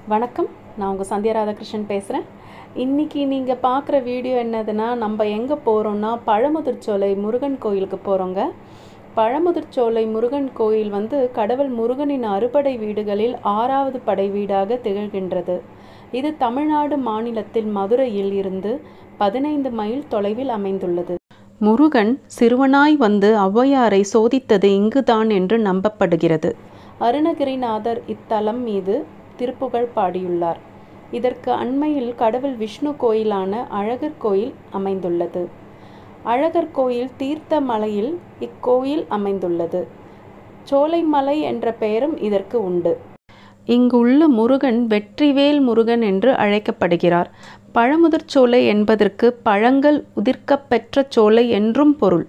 வணக்கம் நான் உங்கள் சந்தியா ராதாகிருஷ்ணன் பேசுகிறேன் இன்றைக்கி நீங்கள் பார்க்குற வீடியோ என்னதுன்னா நம்ம எங்கே போகிறோம்னா பழமுதிர்ச்சோலை முருகன் கோயிலுக்கு போகிறோங்க பழமுதிர்ச்சோலை முருகன் கோயில் வந்து கடவுள் முருகனின் அறுபடை வீடுகளில் ஆறாவது படை வீடாக திகழ்கின்றது இது தமிழ்நாடு மாநிலத்தில் மதுரையில் இருந்து பதினைந்து மைல் தொலைவில் அமைந்துள்ளது முருகன் சிறுவனாய் வந்து ஔவையாரை சோதித்தது இங்குதான் என்று நம்பப்படுகிறது அருணகிரிநாதர் இத்தலம் மீது திருப்புகழ் பாடியுள்ளார் இதற்கு அண்மையில் கடவுள் விஷ்ணு கோயிலான அழகர் கோயில் அமைந்துள்ளது அழகர் கோயில் தீர்த்த மலையில் இக்கோயில் அமைந்துள்ளது சோலைமலை என்ற பெயரும் இதற்கு உண்டு இங்குள்ள முருகன் வெற்றிவேல் முருகன் என்று அழைக்கப்படுகிறார் பழமுதிர்ச்சோலை என்பதற்கு பழங்கள் உதிர்க்கப் பெற்ற சோலை என்றும் பொருள்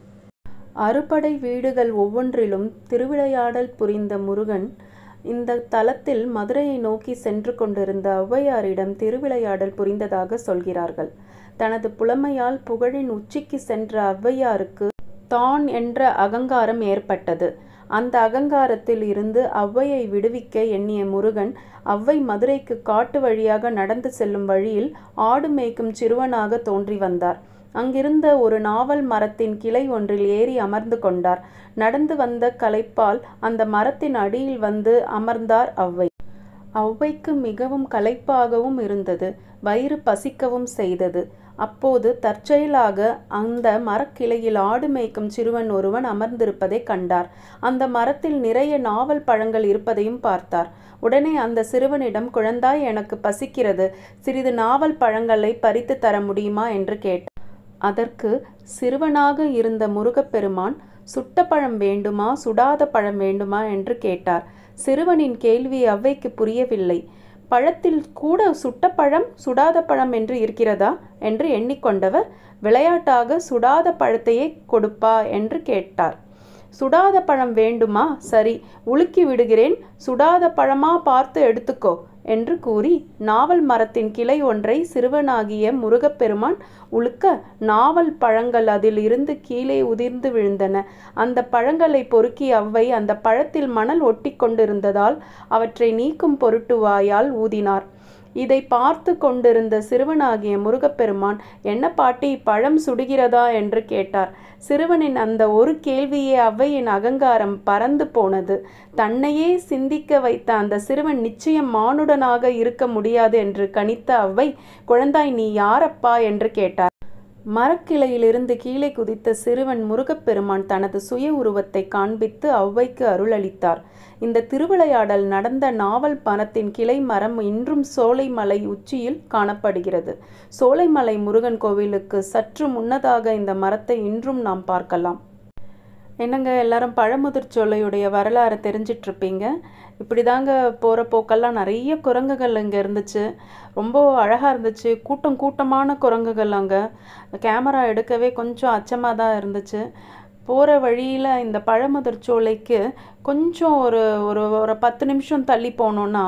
அறுபடை வீடுகள் ஒவ்வொன்றிலும் திருவிளையாடல் புரிந்த முருகன் இந்த தலத்தில் மதுரையை நோக்கி சென்று கொண்டிருந்த ஔவையாரிடம் திருவிளையாடல் புரிந்ததாக சொல்கிறார்கள் தனது புலமையால் புகழின் உச்சிக்கு சென்ற ஔவையாருக்கு தான் என்ற அகங்காரம் ஏற்பட்டது அந்த அகங்காரத்தில் இருந்து ஔவையை விடுவிக்க எண்ணிய முருகன் ஔவை மதுரைக்கு காட்டு வழியாக நடந்து செல்லும் வழியில் ஆடு மேய்க்கும் சிறுவனாக தோன்றி வந்தார் அங்கிருந்த ஒரு நாவல் மரத்தின் கிளை ஒன்றில் ஏறி அமர்ந்து கொண்டார் நடந்து வந்த களைப்பால் அந்த மரத்தின் அடியில் வந்து அமர்ந்தார் ஔவை ஔவைக்கு மிகவும் களைப்பாகவும் இருந்தது வயிறு பசிக்கவும் செய்தது அப்போது தற்செயலாக அந்த மரக்கிளையில் ஆடு மேய்க்கும் சிறுவன் ஒருவன் அமர்ந்திருப்பதை கண்டார் அந்த மரத்தில் நிறைய நாவல் பழங்கள் இருப்பதையும் பார்த்தார் உடனே அந்த சிறுவனிடம் குழந்தாய் எனக்கு பசிக்கிறது சிறிது நாவல் பழங்களை பறித்து தர முடியுமா என்று கேட்டார் அதற்கு சிறுவனாக இருந்த முருகப்பெருமான் சுட்ட பழம் வேண்டுமா சுடாத பழம் வேண்டுமா என்று கேட்டார் சிறுவனின் கேள்வி அவ்வைக்கு புரியவில்லை பழத்தில் கூட சுட்ட பழம் சுடாத பழம் என்று இருக்கிறதா என்று எண்ணிக்கொண்டவர் விளையாட்டாக சுடாத பழத்தையே கொடுப்பா என்று கேட்டார் சுடாத பழம் வேண்டுமா சரி உலுக்கி விடுகிறேன் சுடாத பழமா பார்த்து எடுத்துக்கோ என்று கூறி நாவல் மரத்தின் கிளை ஒன்றை சிறுவனாகிய முருகப்பெருமான் உழுக்க நாவல் பழங்கள் அதில் இருந்து கீழே உதிர்ந்து விழுந்தன அந்த பழங்களை பொறுக்கி அவ்வை அந்த பழத்தில் மணல் ஒட்டி கொண்டிருந்ததால் அவற்றை நீக்கும் பொருட்டு வாயால் ஊதினார் இதை பார்த்து கொண்டிருந்த சிறுவனாகிய முருகப்பெருமான் என்ன பாட்டி பழம் சுடுகிறதா என்று கேட்டார் சிறுவனின் அந்த ஒரு கேள்வியே அவ்வையின் அகங்காரம் பறந்து போனது தன்னையே சிந்திக்க வைத்த அந்த சிறுவன் நிச்சயம் மானுடனாக இருக்க முடியாது என்று கணித்த அவ்வை குழந்தாய் நீ யாரப்பா என்று கேட்டார் மரக்கிளையிலிருந்து கீழே குதித்த சிறுவன் முருகப்பெருமான் தனது சுய உருவத்தை காண்பித்து ஔவைக்கு அருளளித்தார் இந்த திருவிளையாடல் நடந்த நாவல் மரத்தின் கிளை மரம் இன்றும் சோலைமலை உச்சியில் காணப்படுகிறது சோலைமலை முருகன் கோவிலுக்கு சற்று முன்னதாக இந்த மரத்தை இன்றும் நாம் பார்க்கலாம் என்னங்க எல்லாரும் பழமுதிர்ச்சோலையுடைய வரலாறு தெரிஞ்சிட்ருப்பீங்க இப்படி தாங்க போகிற போக்கெல்லாம் நிறைய குரங்குகள் இங்கே இருந்துச்சு ரொம்ப அழகாக இருந்துச்சு கூட்டம் கூட்டமான குரங்குகள் அங்கே கேமரா எடுக்கவே கொஞ்சம் அச்சமாக தான் இருந்துச்சு போகிற வழியில் இந்த பழமுதிர்ச்சோலைக்கு கொஞ்சம் ஒரு ஒரு ஒரு பத்து நிமிஷம் தள்ளி போனோன்னா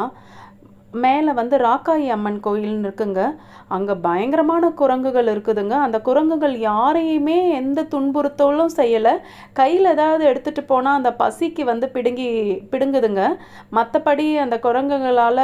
மேலே வந்து ராக்காயி அம்மன் கோயில்னு இருக்குங்க அங்கே பயங்கரமான குரங்குகள் இருக்குதுங்க அந்த குரங்குகள் யாரையுமே எந்த துன்புறுத்தலும் செய்யலை கையில் ஏதாவது எடுத்துகிட்டு போனால் அந்த பசிக்கு வந்து பிடுங்கி பிடுங்குதுங்க மற்றபடி அந்த குரங்குகளால்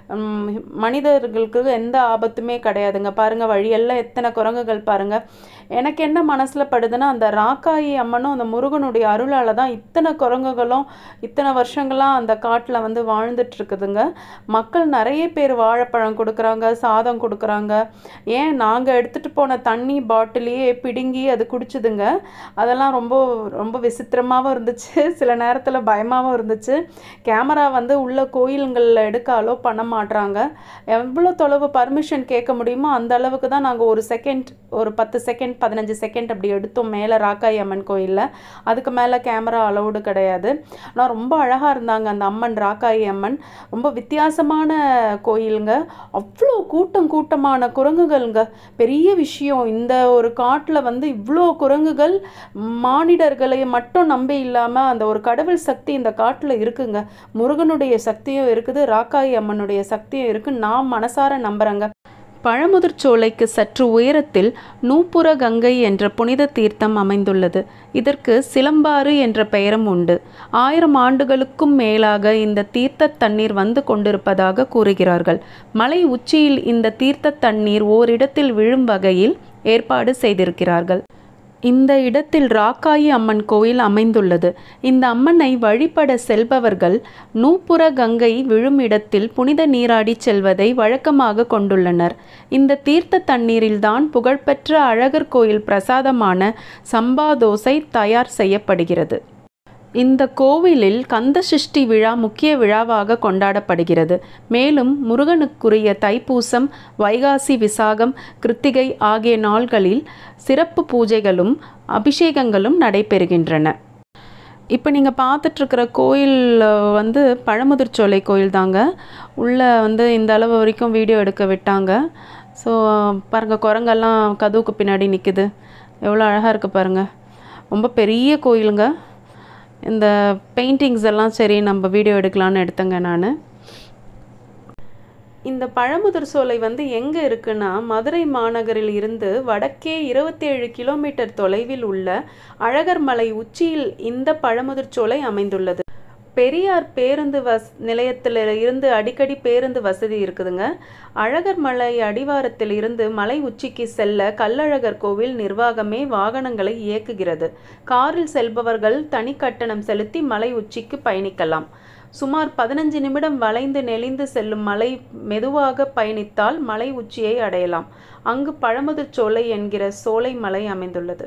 மனிதர்களுக்கு எந்த ஆபத்துமே கிடையாதுங்க பாருங்கள் வழியெல்லாம் எத்தனை குரங்குகள் பாருங்கள் எனக்கு என்ன மனசில் படுதுன்னா அந்த ராக்காயி அம்மனும் அந்த முருகனுடைய அருளால் தான் இத்தனை குரங்குகளும் இத்தனை வருஷங்களாக அந்த காட்டில் வந்து வாழ்ந்துட்டு இருக்குதுங்க மக்கள் நிறைய பேர் வாழைப்பழம் கொடுக்குறாங்க சாதம் கொடுக்குறாங்க ஏன் நாங்கள் எடுத்துகிட்டு போன தண்ணி பாட்டிலையே பிடுங்கி அது குடிச்சுதுங்க அதெல்லாம் ரொம்ப ரொம்ப விசித்திரமாகவும் இருந்துச்சு சில நேரத்தில் பயமாகவும் இருந்துச்சு கேமரா வந்து உள்ள கோயிலுங்களில் எடுக்க அலோ பண்ண மாட்றாங்க எவ்வளோ தொலைவு பர்மிஷன் கேட்க முடியுமோ அந்த அளவுக்கு தான் நாங்கள் ஒரு செகண்ட் ஒரு பத்து செகண்ட் பதினஞ்சு செகண்ட் அப்படி எடுத்தோம் மேலே ராக்காய் அம்மன் கோயிலில் அதுக்கு மேலே கேமரா அலௌடு கிடையாது ஆனால் ரொம்ப அழகாக இருந்தாங்க அந்த அம்மன் ராக்காயி அம்மன் ரொம்ப வித்தியாசமான கோயிலுங்க அவ்வளோ கூட்டம் கூட்டமான குரங்குகள்ங்க பெரிய விஷயம் இந்த ஒரு காட்டில் வந்து இவ்வளோ குரங்குகள் மானிடர்களை மட்டும் நம்பி இல்லாமல் அந்த ஒரு கடவுள் சக்தி இந்த காட்டில் இருக்குங்க முருகனுடைய சக்தியும் இருக்குது ராக்காயி அம்மனுடைய சக்தியும் இருக்குது நான் மனசார நம்புகிறேங்க பழமுதிர்ச்சோலைக்கு சற்று உயரத்தில் நூப்புர கங்கை என்ற புனித தீர்த்தம் அமைந்துள்ளது இதற்கு சிலம்பாறு என்ற பெயரும் உண்டு ஆயிரம் ஆண்டுகளுக்கும் மேலாக இந்த தீர்த்த தண்ணீர் வந்து கொண்டிருப்பதாக கூறுகிறார்கள் மலை உச்சியில் இந்த தீர்த்த தண்ணீர் ஓரிடத்தில் விழும் வகையில் ஏற்பாடு செய்திருக்கிறார்கள் இந்த இடத்தில் ராக்காயி அம்மன் கோயில் அமைந்துள்ளது இந்த அம்மனை வழிபட செல்பவர்கள் நூப்புர கங்கை விழும் இடத்தில் புனித நீராடி செல்வதை வழக்கமாக கொண்டுள்ளனர் இந்த தீர்த்த தண்ணீரில்தான் புகழ்பெற்ற அழகர் கோயில் பிரசாதமான சம்பா தோசை தயார் செய்யப்படுகிறது இந்த கோவிலில் கந்த சஷ்டி விழா முக்கிய விழாவாக கொண்டாடப்படுகிறது மேலும் முருகனுக்குரிய தைப்பூசம் வைகாசி விசாகம் கிருத்திகை ஆகிய நாள்களில் சிறப்பு பூஜைகளும் அபிஷேகங்களும் நடைபெறுகின்றன இப்போ நீங்கள் பார்த்துட்ருக்கிற கோயில் வந்து பழமுதிர்ச்சோலை கோயில் தாங்க உள்ளே வந்து இந்த அளவு வரைக்கும் வீடியோ எடுக்க விட்டாங்க ஸோ பாருங்கள் குரங்கெல்லாம் கதவுக்கு பின்னாடி நிற்குது எவ்வளோ அழகாக இருக்குது பாருங்கள் ரொம்ப பெரிய கோயிலுங்க இந்த பெயிண்டிங்ஸ் எல்லாம் சரி நம்ம வீடியோ எடுக்கலான்னு எடுத்தேங்க நான் இந்த பழமுதிர் சோலை வந்து எங்கே இருக்குன்னா மதுரை மாநகரில் இருந்து வடக்கே இருபத்தேழு கிலோமீட்டர் தொலைவில் உள்ள அழகர் மலை உச்சியில் இந்த பழமுதிர் சோலை அமைந்துள்ளது பெரியார் பேருந்து வஸ் நிலையத்தில் இருந்து அடிக்கடி பேருந்து வசதி இருக்குதுங்க அழகர் மலை அடிவாரத்தில் இருந்து மலை உச்சிக்கு செல்ல கல்லழகர் கோவில் நிர்வாகமே வாகனங்களை இயக்குகிறது காரில் செல்பவர்கள் தனி கட்டணம் செலுத்தி மலை உச்சிக்கு பயணிக்கலாம் சுமார் பதினஞ்சு நிமிடம் வளைந்து நெளிந்து செல்லும் மலை மெதுவாக பயணித்தால் மலை உச்சியை அடையலாம் அங்கு பழமுதிர் சோலை என்கிற சோலை மலை அமைந்துள்ளது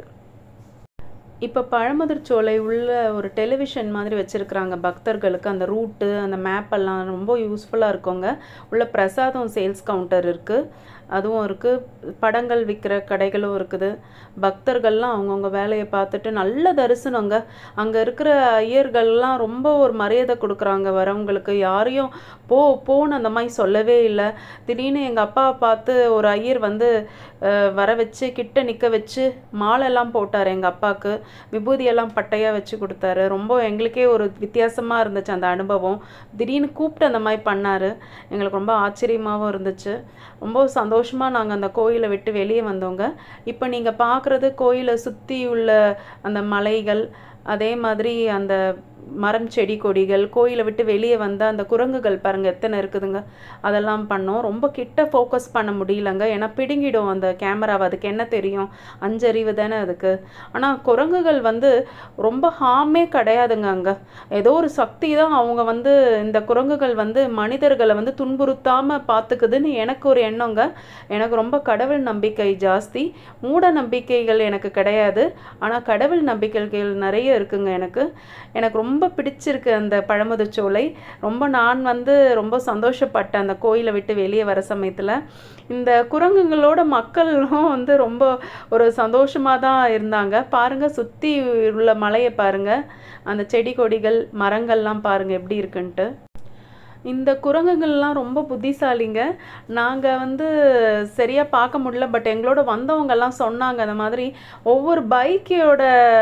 இப்போ பழமுதிர் சோலை உள்ள ஒரு டெலிவிஷன் மாதிரி வச்சுருக்குறாங்க பக்தர்களுக்கு அந்த ரூட்டு அந்த மேப்பெல்லாம் ரொம்ப யூஸ்ஃபுல்லாக இருக்குங்க உள்ள பிரசாதம் சேல்ஸ் கவுண்டர் இருக்குது அதுவும் இருக்குது படங்கள் விற்கிற கடைகளும் இருக்குது பக்தர்கள்லாம் அவங்கவுங்க வேலையை பார்த்துட்டு நல்ல தரிசனங்க அங்கே இருக்கிற ஐயர்கள்லாம் ரொம்ப ஒரு மரியாதை கொடுக்குறாங்க வரவங்களுக்கு யாரையும் போ போன்னு அந்த மாதிரி சொல்லவே இல்லை திடீர்னு எங்கள் அப்பாவை பார்த்து ஒரு ஐயர் வந்து வர வச்சு கிட்ட நிற்க வச்சு மாலைலாம் போட்டார் எங்கள் அப்பாவுக்கு விபூதியெல்லாம் பட்டையாக வச்சு கொடுத்தாரு ரொம்ப எங்களுக்கே ஒரு வித்தியாசமாக இருந்துச்சு அந்த அனுபவம் திடீர்னு கூப்பிட்டு அந்த மாதிரி பண்ணார் எங்களுக்கு ரொம்ப ஆச்சரியமாகவும் இருந்துச்சு ரொம்ப சந்தோஷமாக நாங்கள் அந்த கோயிலை விட்டு வெளியே வந்தோங்க இப்போ நீங்கள் பார்க்குறது கோயிலை சுற்றி உள்ள அந்த மலைகள் அதே மாதிரி அந்த மரம் செடி கொடிகள் கோயிலை விட்டு வெளியே வந்த அந்த குரங்குகள் பாருங்கள் எத்தனை இருக்குதுங்க அதெல்லாம் பண்ணோம் ரொம்ப கிட்ட ஃபோக்கஸ் பண்ண முடியலங்க ஏன்னா பிடுங்கிடும் அந்த கேமராவை அதுக்கு என்ன தெரியும் அஞ்சறிவு தானே அதுக்கு ஆனால் குரங்குகள் வந்து ரொம்ப ஹார்மே கிடையாதுங்க அங்கே ஏதோ ஒரு சக்தி தான் அவங்க வந்து இந்த குரங்குகள் வந்து மனிதர்களை வந்து துன்புறுத்தாமல் பார்த்துக்குதுன்னு எனக்கு ஒரு எண்ணங்க எனக்கு ரொம்ப கடவுள் நம்பிக்கை ஜாஸ்தி மூட நம்பிக்கைகள் எனக்கு கிடையாது ஆனால் கடவுள் நம்பிக்கைகள் நிறைய இருக்குங்க எனக்கு எனக்கு ரொம்ப பிடிச்சிருக்கு அந்த பழமுதிர்ச்சோலை ரொம்ப நான் வந்து ரொம்ப சந்தோஷப்பட்டேன் அந்த கோயிலை விட்டு வெளியே வர சமயத்தில் இந்த குரங்குங்களோட மக்களும் வந்து ரொம்ப ஒரு சந்தோஷமாக தான் இருந்தாங்க பாருங்கள் சுற்றி உள்ள மலையை பாருங்கள் அந்த செடி கொடிகள் மரங்கள்லாம் பாருங்கள் எப்படி இருக்குன்ட்டு இந்த குரங்குகள்லாம் ரொம்ப புத்திசாலிங்க நாங்கள் வந்து சரியாக பார்க்க முடியல பட் எங்களோட வந்தவங்கெல்லாம் சொன்னாங்க அந்த மாதிரி ஒவ்வொரு பைக்கோட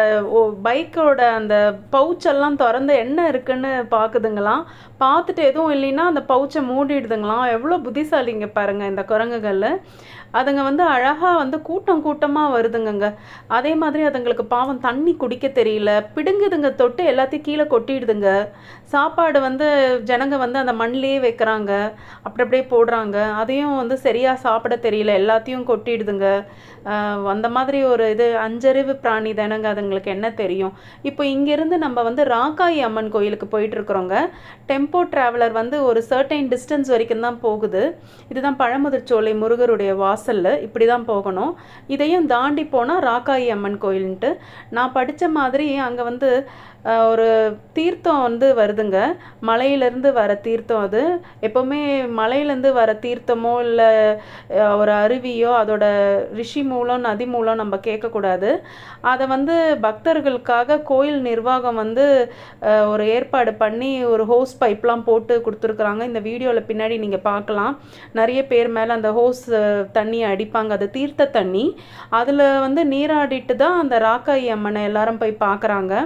பைக்கோட அந்த பவுச்செல்லாம் திறந்து என்ன இருக்குன்னு பார்க்குதுங்களாம் பார்த்துட்டு எதுவும் இல்லைன்னா அந்த பவுச்சை மூடிடுதுங்களாம் எவ்வளோ புத்திசாலிங்க பாருங்கள் இந்த குரங்குகளில் அதுங்க வந்து அழகாக வந்து கூட்டம் கூட்டமாக வருதுங்கங்க அதே மாதிரி அதுங்களுக்கு பாவம் தண்ணி குடிக்க தெரியல பிடுங்குதுங்க தொட்டு எல்லாத்தையும் கீழே கொட்டிடுதுங்க சாப்பாடு வந்து ஜனங்க வந்து அந்த மண்ணிலே வைக்கிறாங்க அப்படி அப்படியே போடுறாங்க அதையும் வந்து சரியாக சாப்பிட தெரியல எல்லாத்தையும் கொட்டிடுதுங்க அந்த மாதிரி ஒரு இது அஞ்சறிவு பிராணி தானங்க அதுங்களுக்கு என்ன தெரியும் இப்போ இங்கேருந்து நம்ம வந்து ராக்காயி அம்மன் கோயிலுக்கு போயிட்டுருக்குறோங்க டெம்போ ட்ராவலர் வந்து ஒரு சர்டைன் டிஸ்டன்ஸ் வரைக்கும் தான் போகுது இதுதான் பழமுதிர்ச்சோலை முருகருடைய வாசலில் இப்படி தான் போகணும் இதையும் தாண்டி போனால் ராக்காயி அம்மன் கோயில்ன்ட்டு நான் படித்த மாதிரி அங்கே வந்து ஒரு தீர்த்தம் வந்து வருதுங்க மலையிலேருந்து வர தீர்த்தம் அது எப்போவுமே மலையிலேருந்து வர தீர்த்தமோ இல்லை ஒரு அருவியோ அதோட ரிஷி மூலம் நதி மூலம் நம்ம கேட்கக்கூடாது அதை வந்து பக்தர்களுக்காக கோயில் நிர்வாகம் வந்து ஒரு ஏற்பாடு பண்ணி ஒரு ஹோஸ் பைப்லாம் போட்டு கொடுத்துருக்குறாங்க இந்த வீடியோவில் பின்னாடி நீங்கள் பார்க்கலாம் நிறைய பேர் மேலே அந்த ஹோஸ் தண்ணியை அடிப்பாங்க அது தீர்த்த தண்ணி அதில் வந்து நீராடிட்டு தான் அந்த ராக்காயி அம்மனை எல்லாரும் போய் பார்க்குறாங்க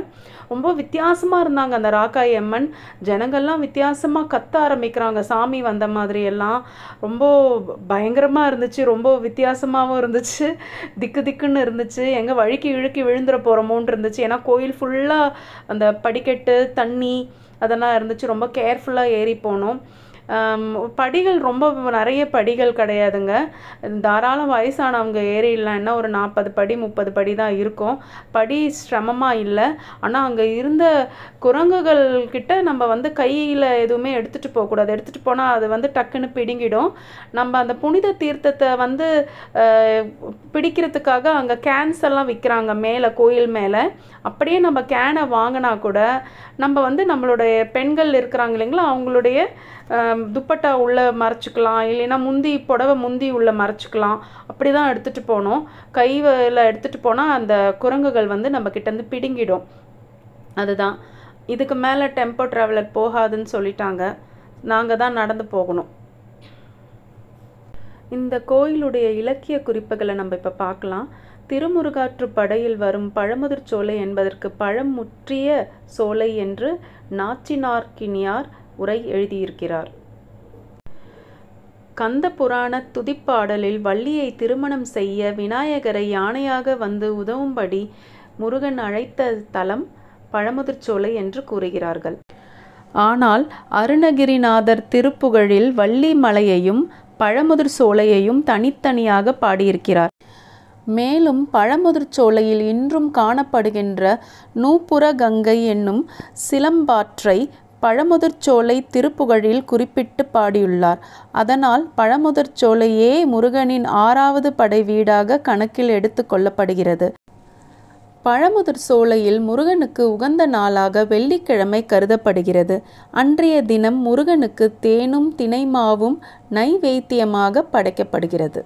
ரொம்ப வித்தியாசமாக இருந்தாங்க அந்த ராக்காயி அம்மன் ஜனங்கள்லாம் வித்தியாசமாக கத்த ஆரம்பிக்கிறாங்க சாமி வந்த மாதிரி எல்லாம் ரொம்ப பயங்கரமாக இருந்துச்சு ரொம்ப வித்தியாசமாகவும் இருந்துச்சு திக்கு திக்குன்னு இருந்துச்சு எங்கே வழுக்கி இழுக்கி விழுந்துட போகிறோமோன்னு இருந்துச்சு ஏன்னா கோயில் ஃபுல்லாக அந்த படிக்கட்டு தண்ணி அதெல்லாம் இருந்துச்சு ரொம்ப கேர்ஃபுல்லாக ஏறி போனோம் ஆம், படிகள் ரொம்ப நிறைய படிகள் கிடையாதுங்க தாராளம் வயசானவங்க ஏறிடலாம்னா ஒரு நாற்பது படி முப்பது படி தான் இருக்கும் படி சிரமமாக இல்லை ஆனால் அங்கே இருந்த குரங்குகள் கிட்ட நம்ம வந்து கையில் எதுவுமே எடுத்துகிட்டு போகக்கூடாது எடுத்துகிட்டு போனால் அது வந்து டக்குன்னு பிடுங்கிடும் நம்ம அந்த புனித தீர்த்தத்தை வந்து அஹ், பிடிக்கிறதுக்காக அங்கே கேன்ஸ் எல்லாம் விற்கிறாங்க மேலே கோயில் மேலே அப்படியே நம்ம கேனை வாங்கினா கூட நம்ம வந்து நம்மளுடைய பெண்கள் இருக்கிறாங்க இல்லைங்களா அவங்களுடைய ஆம், துப்பட்டா உள்ளே மறைச்சிக்கலாம் இல்லைன்னா முந்தி புடவை முந்தி உள்ளே மறைச்சிக்கலாம் அப்படி தான் எடுத்துகிட்டு போனோம் கையில் எடுத்துகிட்டு போனால் அந்த குரங்குகள் வந்து நம்ம கிட்டேருந்து பிடுங்கிடும் அதுதான் இதுக்கு மேலே டெம்போ ட்ராவலர் போகாதுன்னு சொல்லிட்டாங்க நாங்கள் தான் நடந்து போகணும் இந்த கோயிலுடைய இலக்கிய குறிப்புகளை நம்ம இப்போ பார்க்கலாம் திருமுருகாற்று படையில் வரும் பழமுதிர் சோலை என்பதற்கு பழம் முற்றிய சோலை என்று நாச்சினார்கினியார் உரை எழுதியிருக்கிறார் கந்த புராண துதிப்பாடலில் வள்ளியை திருமணம் செய்ய விநாயகரை யானையாக வந்து உதவும்படி முருகன் அழைத்த தலம் பழமுதிர்ச்சோலை என்று கூறுகிறார்கள் ஆனால் அருணகிரிநாதர் திருப்புகழில் வள்ளி மலையையும் பழமுதிர் சோலையையும் தனித்தனியாக பாடியிருக்கிறார் மேலும் பழமுதிர் சோலையில் இன்றும் காணப்படுகின்ற நூப்புர கங்கை என்னும் சிலம்பாற்றை பழமுதிர் சோலை திருப்புகழில் குறிப்பிட்டு பாடியுள்ளார் அதனால் பழமுதிர் சோலையே முருகனின் ஆறாவது படை வீடாக கணக்கில் எடுத்து கொள்ளப்படுகிறது பழமுதிர் சோலையில் முருகனுக்கு உகந்த நாளாக வெள்ளிக்கிழமை கருதப்படுகிறது அன்றைய தினம் முருகனுக்கு தேனும் தினைமாவும் நைவேத்தியமாக படைக்கப்படுகிறது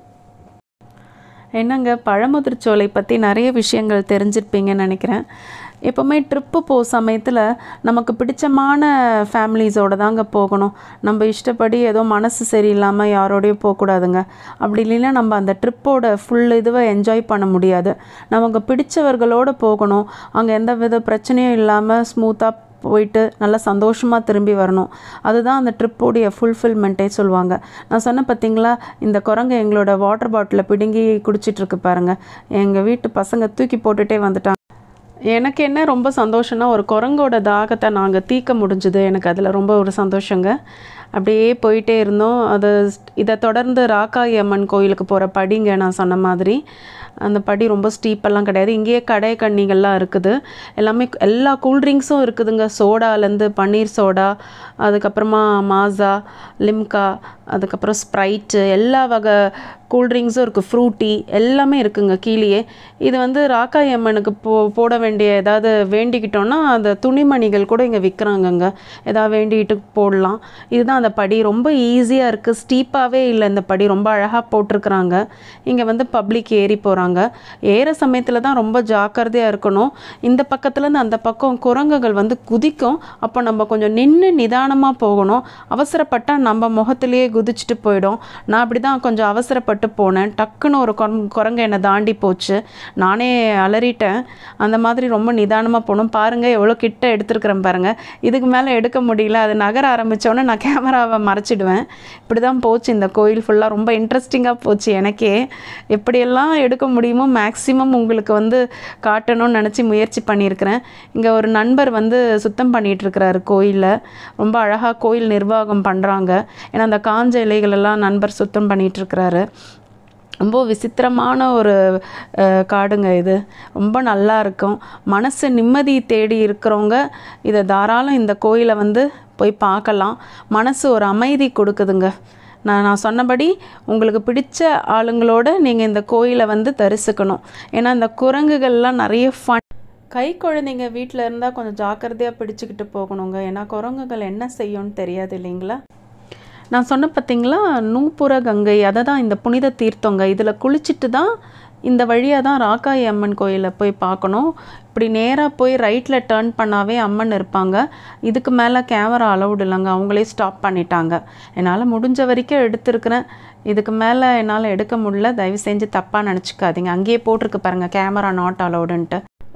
என்னங்க பழமுதிர் சோலை பற்றி நிறைய விஷயங்கள் தெரிஞ்சிருப்பீங்கன்னு நினைக்கிறேன் எப்போவுமே ட்ரிப்பு போ சமயத்தில் நமக்கு பிடிச்சமான ஃபேமிலிஸோட தாங்க போகணும் நம்ம இஷ்டப்படி ஏதோ மனசு சரியில்லாமல் யாரோடையும் போகக்கூடாதுங்க அப்படி இல்லைன்னா நம்ம அந்த ட்ரிப்போட ஃபுல் இதுவை என்ஜாய் பண்ண முடியாது நமக்கு பிடிச்சவர்களோடு போகணும் அங்கே எந்த வித பிரச்சனையும் இல்லாமல் ஸ்மூத்தாக போயிட்டு நல்லா சந்தோஷமாக திரும்பி வரணும் அதுதான் அந்த ட்ரிப்போடைய ஃபுல்ஃபில்மெண்ட்டே சொல்லுவாங்க நான் சொன்னேன் பார்த்தீங்களா இந்த குரங்கு எங்களோட வாட்டர் பாட்டிலை பிடுங்கி குடிச்சிட்டு இருக்கு பாருங்க எங்கள் வீட்டு பசங்க தூக்கி போட்டுட்டே வந்துட்டாங்க எனக்கு என்ன ரொம்ப சந்தோஷம்னா ஒரு குரங்கோட தாகத்தை நாங்கள் தீர்க்க முடிஞ்சுது எனக்கு அதில் ரொம்ப ஒரு சந்தோஷங்க அப்படியே போயிட்டே இருந்தோம் அது இதை தொடர்ந்து ராக்காயி அம்மன் கோயிலுக்கு போகிற படிங்க நான் சொன்ன மாதிரி அந்த படி ரொம்ப ஸ்டீப்பெல்லாம் கிடையாது இங்கேயே கடை கண்ணிகள்லாம் இருக்குது எல்லாமே எல்லா கூல்ட்ரிங்க்ஸும் இருக்குதுங்க சோடாலேருந்து பன்னீர் சோடா அதுக்கப்புறமா மாசா லிம்கா அதுக்கப்புறம் ஸ்ப்ரைட்டு எல்லா வகை கூல்ட்ரிங்க்ஸும் இருக்குது ஃப்ரூட்டி எல்லாமே இருக்குங்க கீழேயே இது வந்து ராக்காயி அம்மனுக்கு போ போட வேண்டிய ஏதாவது வேண்டிக்கிட்டோன்னா அந்த துணிமணிகள் கூட இங்கே விற்கிறாங்கங்க ஏதாவது வேண்டிக்கிட்டு போடலாம் இதுதான் அந்த படி ரொம்ப ஈஸியாக இருக்குது ஸ்டீப்பாகவே இல்லை இந்த படி ரொம்ப அழகாக போட்டிருக்கிறாங்க இங்கே வந்து பப்ளிக் ஏறி போகிறாங்க ஏற சமயத்தில் தான் ரொம்ப ஜாக்கிரதையாக இருக்கணும் இந்த பக்கத்துலேருந்து அந்த பக்கம் குரங்குகள் வந்து குதிக்கும் அப்போ நம்ம கொஞ்சம் நின்று நிதானமாக போகணும் அவசரப்பட்டால் நம்ம முகத்திலேயே குதிச்சுட்டு போயிடும் நான் அப்படி தான் கொஞ்சம் அவசரப்பட்டு போனேன் டக்குன்னு ஒரு குரங்கு குரங்கு என்னை தாண்டி போச்சு நானே அலறிட்டேன் அந்த மாதிரி ரொம்ப நிதானமாக போகணும் பாருங்கள் எவ்வளோ கிட்ட எடுத்துருக்குறேன் பாருங்கள் இதுக்கு மேலே எடுக்க முடியல அது நகர ஆரம்பித்தோடனே நான் கேமராவை மறைச்சிடுவேன் இப்படி தான் போச்சு இந்த கோயில் ஃபுல்லாக ரொம்ப இன்ட்ரெஸ்டிங்காக போச்சு எனக்கே எப்படியெல்லாம் எடுக்க முடியுமோ மேக்ஸிமம் உங்களுக்கு வந்து காட்டணும்னு நினச்சி முயற்சி பண்ணியிருக்கிறேன் இங்கே ஒரு நண்பர் வந்து சுத்தம் பண்ணிட்டு இருக்கிறாரு கோயிலில் ரொம்ப அழகாக கோயில் நிர்வாகம் பண்ணுறாங்க ஏன்னா அந்த காஞ்ச இலைகள் எல்லாம் நண்பர் சுத்தம் பண்ணிட்டு இருக்கிறாரு ரொம்ப விசித்திரமான ஒரு அஹ், காடுங்க இது ரொம்ப நல்லா இருக்கும் மனசு நிம்மதி தேடி இருக்கிறவங்க இதை தாராளம் இந்த கோயிலை வந்து போய் பார்க்கலாம் மனசு ஒரு அமைதி கொடுக்குதுங்க நான் நான் சொன்னபடி உங்களுக்கு பிடிச்ச ஆளுங்களோட நீங்கள் இந்த கோயிலை வந்து தரிசிக்கணும் ஏன்னா இந்த குரங்குகள்லாம் நிறைய ஃபன் கை குழந்தைங்க வீட்டில் இருந்தால் கொஞ்சம் ஜாக்கிரதையாக பிடிச்சிக்கிட்டு போகணுங்க ஏன்னா குரங்குகள் என்ன செய்யும்னு தெரியாது இல்லைங்களா நான் சொன்ன பார்த்தீங்களா நூப்புர கங்கை அதை தான் இந்த புனித தீர்த்தங்க இதில் குளிச்சுட்டு தான் இந்த வழியாக தான் ராக்காயி அம்மன் கோயிலை போய் பார்க்கணும் இப்படி நேராக போய் ரைட்டில் டேர்ன் பண்ணாவே அம்மன் இருப்பாங்க இதுக்கு மேலே கேமரா அலௌட் இல்லைங்க அவங்களே ஸ்டாப் பண்ணிட்டாங்க என்னால் முடிஞ்ச வரைக்கும் எடுத்திருக்கிறேன் இதுக்கு மேலே என்னால் எடுக்க முடியல தயவு செஞ்சு தப்பாக நினச்சிக்காதீங்க அங்கேயே போட்டிருக்கு பாருங்கள் கேமரா நாட் அலௌடுன்ட்டு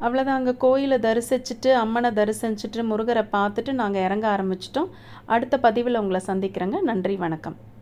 அவ்வளோதான் அங்கே கோயிலை தரிசிச்சுட்டு அம்மனை தரிசிச்சுட்டு முருகரை பார்த்துட்டு நாங்கள் இறங்க ஆரம்பிச்சிட்டோம் அடுத்த பதிவில் உங்களை சந்திக்கிறேங்க நன்றி வணக்கம்